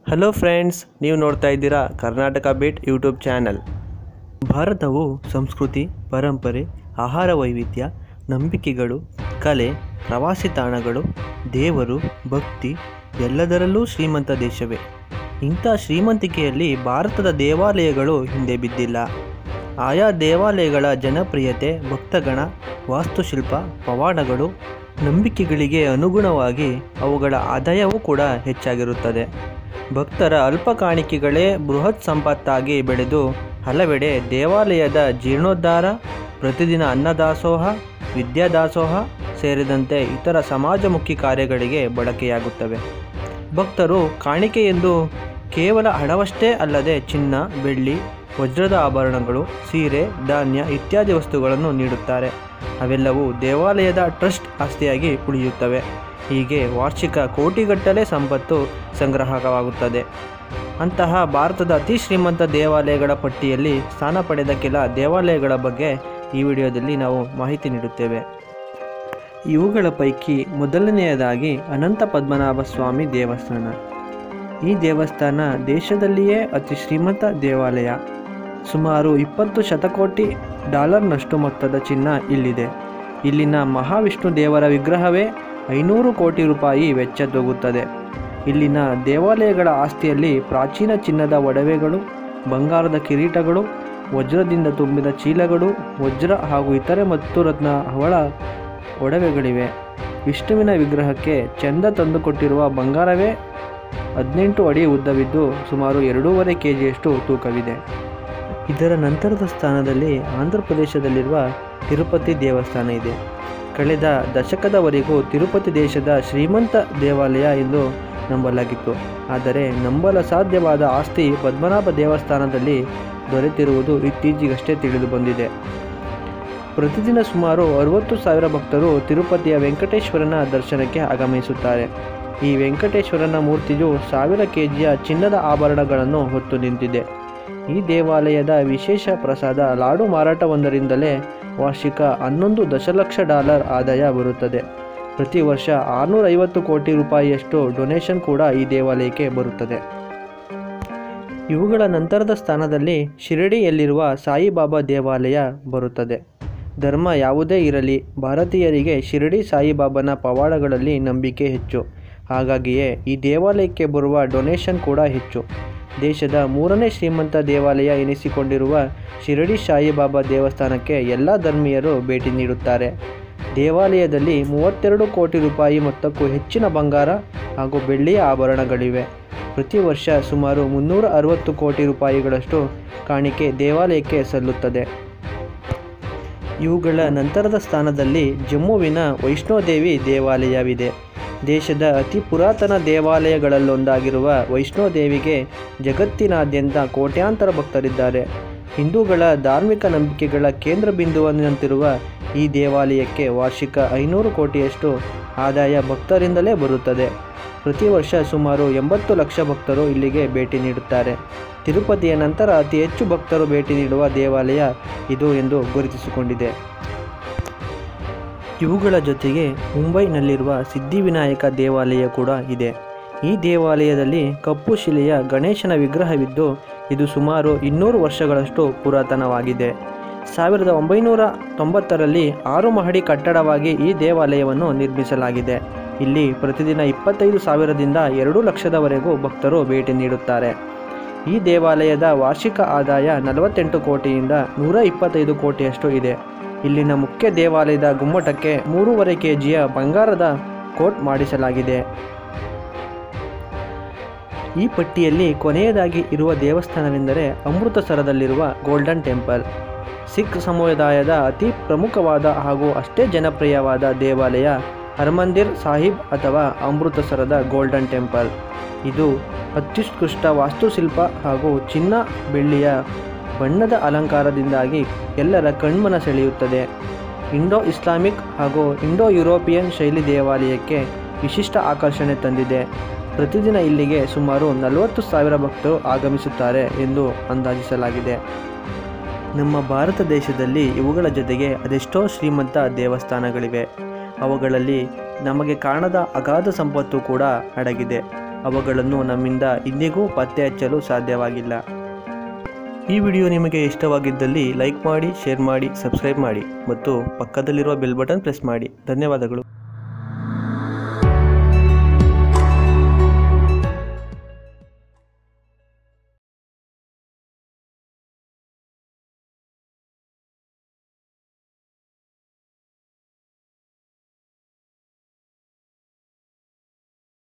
hello friends ನೀವು ನೋಡ್ತಾ ಇದ್ದೀರಾ ಕರ್ನಾಟಕ ಬೀಟ್ ಯೂಟ್ಯೂಬ್ ಚಾನಲ್ ಭಾರತವು ಸಂಸ್ಕೃತಿ ಪರಂಪರೆ ಆಹಾರ ವೈವಿಧ್ಯ ನಂಬಿಕೆಗಳು ಕಲೆ ಪ್ರವಾಸಿ ತಾಣಗಳು ದೇವರು ಭಕ್ತಿ ಎಲ್ಲದರಲ್ಲೂ ಶ್ರೀಮಂತ ದೇಶವೇ ಇಂಥ ಶ್ರೀಮಂತಿಕೆಯಲ್ಲಿ ಭಾರತದ ದೇವಾಲಯಗಳು ಹಿಂದೆ ಬಿದ್ದಿಲ್ಲ ಆಯಾ ದೇವಾಲಯಗಳ ಜನಪ್ರಿಯತೆ ಭಕ್ತಗಣ ವಾಸ್ತುಶಿಲ್ಪ ಪವಾಡಗಳು ನಂಬಿಕೆಗಳಿಗೆ ಅನುಗುಣವಾಗಿ ಅವುಗಳ ಆದಾಯವೂ ಕೂಡ ಹೆಚ್ಚಾಗಿರುತ್ತದೆ ಭಕ್ತರ ಅಲ್ಪ ಕಾಣಿಕೆಗಳೇ ಬೃಹತ್ ಸಂಪತ್ತಾಗಿ ಬೆಳೆದು ಹಲವೆಡೆ ದೇವಾಲಯದ ಜೀರ್ಣೋದ್ಧಾರ ಪ್ರತಿದಿನ ಅನ್ನದಾಸೋಹ ವಿದ್ಯಾದಾಸೋಹ ಸೇರಿದಂತೆ ಇತರ ಸಮಾಜಮುಖಿ ಕಾರ್ಯಗಳಿಗೆ ಬಳಕೆಯಾಗುತ್ತವೆ ಭಕ್ತರು ಕಾಣಿಕೆ ಎಂದು ಕೇವಲ ಹಣವಷ್ಟೇ ಅಲ್ಲದೆ ಚಿನ್ನ ಬೆಳ್ಳಿ ವಜ್ರದ ಆಭರಣಗಳು ಸೀರೆ ಧಾನ್ಯ ಇತ್ಯಾದಿ ವಸ್ತುಗಳನ್ನು ನೀಡುತ್ತಾರೆ ಅವೆಲ್ಲವೂ ದೇವಾಲಯದ ಟ್ರಸ್ಟ್ ಆಸ್ತಿಯಾಗಿ ಉಳಿಯುತ್ತವೆ ಹೀಗೆ ವಾರ್ಷಿಕ ಕೋಟಿಗಟ್ಟಲೆ ಸಂಪತ್ತು ಸಂಗ್ರಹವಾಗುತ್ತದೆ ಅಂತಹ ಭಾರತದ ಅತಿ ಶ್ರೀಮಂತ ದೇವಾಲಯಗಳ ಪಟ್ಟಿಯಲ್ಲಿ ಸ್ಥಾನ ಪಡೆದ ಕೆಲ ದೇವಾಲಯಗಳ ಬಗ್ಗೆ ಈ ವಿಡಿಯೋದಲ್ಲಿ ನಾವು ಮಾಹಿತಿ ನೀಡುತ್ತೇವೆ ಇವುಗಳ ಪೈಕಿ ಮೊದಲನೆಯದಾಗಿ ಅನಂತ ಪದ್ಮನಾಭ ಸ್ವಾಮಿ ದೇವಸ್ಥಾನ ಈ ದೇವಸ್ಥಾನ ದೇಶದಲ್ಲಿಯೇ ಅತಿ ಶ್ರೀಮಂತ ದೇವಾಲಯ ಸುಮಾರು ಇಪ್ಪತ್ತು ಶತಕೋಟಿ ಡಾಲರ್ನಷ್ಟು ಮೊತ್ತದ ಚಿನ್ನ ಇಲ್ಲಿದೆ ಇಲ್ಲಿನ ಮಹಾವಿಷ್ಣು ದೇವರ ವಿಗ್ರಹವೇ ಐನೂರು ಕೋಟಿ ರೂಪಾಯಿ ವೆಚ್ಚದೋಗುತ್ತದೆ ಇಲ್ಲಿನ ದೇವಾಲಯಗಳ ಆಸ್ತಿಯಲ್ಲಿ ಪ್ರಾಚೀನ ಚಿನ್ನದ ಒಡವೆಗಳು ಬಂಗಾರದ ಕಿರೀಟಗಳು ವಜ್ರದಿಂದ ತುಂಬಿದ ಚೀಲಗಳು ವಜ್ರ ಹಾಗೂ ಇತರೆ ಮತ್ತು ರತ್ನ ಹವಳ ಒಡವೆಗಳಿವೆ ವಿಷ್ಣುವಿನ ವಿಗ್ರಹಕ್ಕೆ ಚಂದ ತಂದುಕೊಟ್ಟಿರುವ ಬಂಗಾರವೇ ಹದಿನೆಂಟು ಅಡಿ ಉದ್ದವಿದ್ದು ಸುಮಾರು ಎರಡೂವರೆ ಕೆ ಜಿಯಷ್ಟು ತೂಕವಿದೆ ಇದರ ನಂತರದ ಸ್ಥಾನದಲ್ಲಿ ಆಂಧ್ರ ಪ್ರದೇಶದಲ್ಲಿರುವ ತಿರುಪತಿ ದೇವಸ್ಥಾನ ಇದೆ ಕಳೆದ ದಶಕದವರೆಗೂ ತಿರುಪತಿ ದೇಶದ ಶ್ರೀಮಂತ ದೇವಾಲಯ ಎಂದು ನಂಬಲಾಗಿತ್ತು ಆದರೆ ನಂಬಲ ಸಾಧ್ಯವಾದ ಆಸ್ತಿ ಪದ್ಮನಾಭ ದೇವಸ್ಥಾನದಲ್ಲಿ ದೊರೆತಿರುವುದು ಇತ್ತೀಚೆಗಷ್ಟೇ ತಿಳಿದು ಬಂದಿದೆ ಪ್ರತಿದಿನ ಸುಮಾರು ಅರವತ್ತು ಸಾವಿರ ಭಕ್ತರು ತಿರುಪತಿಯ ವೆಂಕಟೇಶ್ವರನ ದರ್ಶನಕ್ಕೆ ಆಗಮಿಸುತ್ತಾರೆ ಈ ವೆಂಕಟೇಶ್ವರನ ಮೂರ್ತಿಯು ಸಾವಿರ ಕೆ ಜಿಯ ಚಿನ್ನದ ಆಭರಣಗಳನ್ನು ಹೊತ್ತು ನಿಂತಿದೆ ಈ ದೇವಾಲಯದ ವಿಶೇಷ ಪ್ರಸಾದ ಲಾಡು ಮಾರಾಟವೊಂದರಿಂದಲೇ ವಾರ್ಷಿಕ ಹನ್ನೊಂದು ದಶಲಕ್ಷ ಡಾಲರ್ ಆದಾಯ ಬರುತ್ತದೆ ಪ್ರತಿ ವರ್ಷ ಆರುನೂರೈವತ್ತು ಕೋಟಿ ರೂಪಾಯಿಯಷ್ಟು ಡೊನೇಷನ್ ಕೂಡ ಈ ದೇವಾಲಯಕ್ಕೆ ಬರುತ್ತದೆ ಇವುಗಳ ನಂತರದ ಸ್ಥಾನದಲ್ಲಿ ಶಿರಡಿಯಲ್ಲಿರುವ ಸಾಯಿಬಾಬಾ ದೇವಾಲಯ ಬರುತ್ತದೆ ಧರ್ಮ ಯಾವುದೇ ಇರಲಿ ಭಾರತೀಯರಿಗೆ ಶಿರಡಿ ಸಾಯಿಬಾಬಾನ ಪವಾಡಗಳಲ್ಲಿ ನಂಬಿಕೆ ಹೆಚ್ಚು ಹಾಗಾಗಿಯೇ ಈ ದೇವಾಲಯಕ್ಕೆ ಬರುವ ಡೊನೇಷನ್ ಕೂಡ ಹೆಚ್ಚು ದೇಶದ ಮೂರನೇ ಶ್ರೀಮಂತ ದೇವಾಲಯ ಎನಿಸಿಕೊಂಡಿರುವ ಶಿರಡಿ ಸಾಯಿಬಾಬಾ ದೇವಸ್ಥಾನಕ್ಕೆ ಎಲ್ಲ ಧರ್ಮೀಯರು ಭೇಟಿ ನೀಡುತ್ತಾರೆ ದೇವಾಲಯದಲ್ಲಿ ಮೂವತ್ತೆರಡು ಕೋಟಿ ರೂಪಾಯಿ ಮೊತ್ತಕ್ಕೂ ಹೆಚ್ಚಿನ ಬಂಗಾರ ಹಾಗೂ ಬೆಳ್ಳಿಯ ಆಭರಣಗಳಿವೆ ಪ್ರತಿ ವರ್ಷ ಸುಮಾರು ಮುನ್ನೂರ ಅರವತ್ತು ಕೋಟಿ ರೂಪಾಯಿಗಳಷ್ಟು ಕಾಣಿಕೆ ದೇವಾಲಯಕ್ಕೆ ಸಲ್ಲುತ್ತದೆ ಇವುಗಳ ನಂತರದ ಸ್ಥಾನದಲ್ಲಿ ಜಮ್ಮುವಿನ ವೈಷ್ಣೋದೇವಿ ದೇವಾಲಯವಿದೆ ದೇಶದ ಅತಿ ಪುರಾತನ ದೇವಾಲಯಗಳಲ್ಲೊಂದಾಗಿರುವ ವೈಷ್ಣೋದೇವಿಗೆ ಜಗತ್ತಿನಾದ್ಯಂತ ಕೋಟ್ಯಾಂತರ ಭಕ್ತರಿದ್ದಾರೆ ಹಿಂದೂಗಳ ಧಾರ್ಮಿಕ ನಂಬಿಕೆಗಳ ಕೇಂದ್ರ ಬಿಂದುವಿನಂತಿರುವ ಈ ದೇವಾಲಯಕ್ಕೆ ವಾರ್ಷಿಕ ಐನೂರು ಕೋಟಿಯಷ್ಟು ಆದಾಯ ಭಕ್ತರಿಂದಲೇ ಬರುತ್ತದೆ ಪ್ರತಿ ವರ್ಷ ಸುಮಾರು ಎಂಬತ್ತು ಲಕ್ಷ ಭಕ್ತರು ಇಲ್ಲಿಗೆ ಭೇಟಿ ನೀಡುತ್ತಾರೆ ತಿರುಪತಿಯ ನಂತರ ಅತಿ ಹೆಚ್ಚು ಭಕ್ತರು ಭೇಟಿ ನೀಡುವ ದೇವಾಲಯ ಇದು ಎಂದು ಗುರುತಿಸಿಕೊಂಡಿದೆ ಇವುಗಳ ಜೊತೆಗೆ ಮುಂಬೈನಲ್ಲಿರುವ ಸಿದ್ಧಿವಿನಾಯಕ ದೇವಾಲಯ ಕೂಡ ಇದೆ ಈ ದೇವಾಲಯದಲ್ಲಿ ಕಪ್ಪು ಶಿಲೆಯ ಗಣೇಶನ ವಿಗ್ರಹವಿದ್ದು ಇದು ಸುಮಾರು ಇನ್ನೂರು ವರ್ಷಗಳಷ್ಟು ಪುರಾತನವಾಗಿದೆ ಸಾವಿರದ ಒಂಬೈನೂರ ತೊಂಬತ್ತರಲ್ಲಿ ಆರು ಮಹಡಿ ಕಟ್ಟಡವಾಗಿ ಈ ದೇವಾಲಯವನ್ನು ನಿರ್ಮಿಸಲಾಗಿದೆ ಇಲ್ಲಿ ಪ್ರತಿದಿನ ಇಪ್ಪತ್ತೈದು ಸಾವಿರದಿಂದ ಎರಡು ಲಕ್ಷದವರೆಗೂ ಭಕ್ತರು ಭೇಟಿ ನೀಡುತ್ತಾರೆ ಈ ದೇವಾಲಯದ ವಾರ್ಷಿಕ ಆದಾಯ ನಲವತ್ತೆಂಟು ಕೋಟಿಯಿಂದ ನೂರ ಇಪ್ಪತ್ತೈದು ಕೋಟಿಯಷ್ಟು ಇದೆ ಇಲ್ಲಿನ ಮುಖ್ಯ ದೇವಾಲಯದ ಗುಮ್ಮಟಕ್ಕೆ ಮೂರುವರೆ ಕೆ ಜಿಯ ಬಂಗಾರದ ಕೋಟ್ ಮಾಡಿಸಲಾಗಿದೆ ಈ ಪಟ್ಟಿಯಲ್ಲಿ ಕೊನೆಯದಾಗಿ ಇರುವ ದೇವಸ್ಥಾನವೆಂದರೆ ಅಮೃತಸರದಲ್ಲಿರುವ ಗೋಲ್ಡನ್ ಟೆಂಪಲ್ ಸಿಖ್ ಸಮುದಾಯದ ಅತಿ ಪ್ರಮುಖವಾದ ಹಾಗೂ ಅಷ್ಟೇ ಜನಪ್ರಿಯವಾದ ದೇವಾಲಯ ಹರ್ಮಂದಿರ್ ಸಾಹಿಬ್ ಅಥವಾ ಅಮೃತಸರದ ಗೋಲ್ಡನ್ ಟೆಂಪಲ್ ಇದು ಅತ್ಯುತ್ಕೃಷ್ಟ ವಾಸ್ತುಶಿಲ್ಪ ಹಾಗೂ ಚಿನ್ನ ಬೆಳ್ಳಿಯ ಬಣ್ಣದ ಅಲಂಕಾರದಿಂದಾಗಿ ಎಲ್ಲರ ಕಣ್ಮನ ಸೆಳೆಯುತ್ತದೆ ಇಂಡೋ ಇಸ್ಲಾಮಿಕ್ ಹಾಗೂ ಇಂಡೋ ಯುರೋಪಿಯನ್ ಶೈಲಿ ದೇವಾಲಯಕ್ಕೆ ವಿಶಿಷ್ಟ ಆಕರ್ಷಣೆ ತಂದಿದೆ ಪ್ರತಿದಿನ ಇಲ್ಲಿಗೆ ಸುಮಾರು ನಲವತ್ತು ಸಾವಿರ ಭಕ್ತರು ಆಗಮಿಸುತ್ತಾರೆ ಎಂದು ಅಂದಾಜಿಸಲಾಗಿದೆ ನಮ್ಮ ಭಾರತ ದೇಶದಲ್ಲಿ ಇವುಗಳ ಜೊತೆಗೆ ಅದೆಷ್ಟೋ ಶ್ರೀಮಂತ ದೇವಸ್ಥಾನಗಳಿವೆ ಅವುಗಳಲ್ಲಿ ನಮಗೆ ಕಾಣದ ಅಗಾಧ ಸಂಪತ್ತು ಕೂಡ ಅಡಗಿದೆ ಅವುಗಳನ್ನು ನಮ್ಮಿಂದ ಇಂದಿಗೂ ಪತ್ತೆ ಹಚ್ಚಲು ಸಾಧ್ಯವಾಗಿಲ್ಲ ಈ ವಿಡಿಯೋ ನಿಮಗೆ ಇಷ್ಟವಾಗಿದ್ದಲ್ಲಿ ಲೈಕ್ ಮಾಡಿ ಶೇರ್ ಮಾಡಿ ಸಬ್ಸ್ಕ್ರೈಬ್ ಮಾಡಿ ಮತ್ತು ಪಕ್ಕದಲ್ಲಿರುವ ಬೆಲ್ ಬಟನ್ ಪ್ರೆಸ್ ಮಾಡಿ ಧನ್ಯವಾದಗಳು